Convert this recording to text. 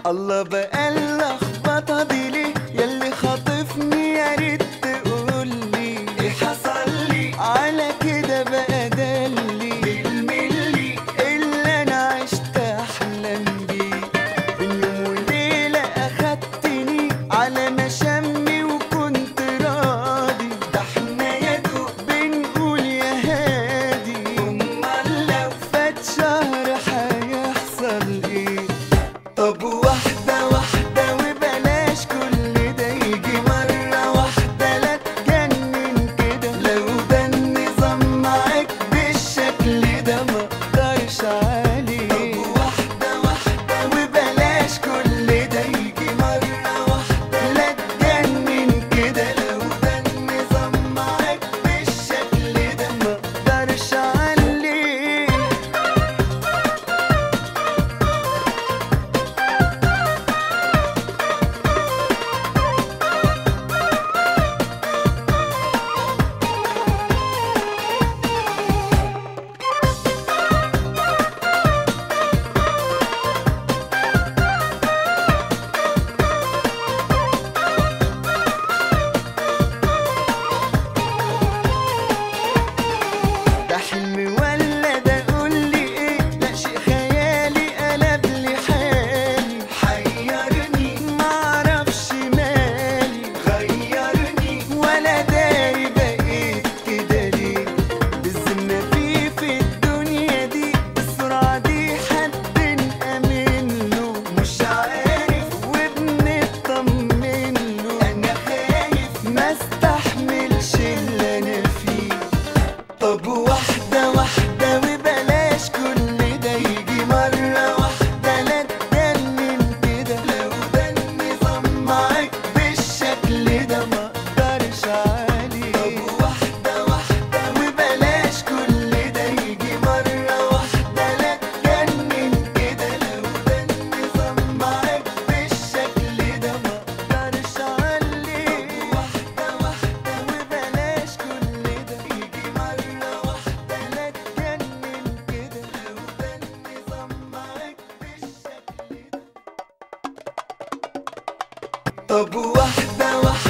الله بقى اللخبطة دي ليه ياللي خاطفني يا ريت تقولي ايه حصل لي على كده بقى دلي بالملي اللي انا عشت احلم بيه بين يوم وليلة اخدتني على مشامي وكنت راضي ده احنا يا دوب بنقول يا هادي امال لو فات شهر هيحصل ايه طب واحدة واحدة وبلاش كل ده يجي مرة واحدة لا تجنن كده لو ده النظام معاك بالشكل ده ما اقدرش عليه طب واحدة واحدة وبلاش كل ده يجي مرة واحدة لا تجنن كده لو ده النظام معاك بالشكل ده ما اقدرش عليه ده حلم ولا ده قولي ايه لا شيء خيالي قلب لي حالي حيرني معرفش مالي غيرني ولا داري بقيت كده ليه بالذمة في في الدنيا دي السرعة دي حد نأمن له مش عارف وبنطمن له انا خايف ما استحملش اللي انا فيه طب واحدة واحدة وبلاش كل ده يجي مرة واحدة لا تجنن كده لو ده النظام معاك بالشكل ده ما اقدرش عليه طب واحدة واحدة وبلاش كل ده يجي مرة واحدة لا تجنن كده لو ده النظام معاك بالشكل ده ما اقدرش عليه واحدة واحدة وبلاش كل ده يجي مرة واحدة لا تجنن كده لو ده النظام معاك بالشكل ده طب واحدة واحدة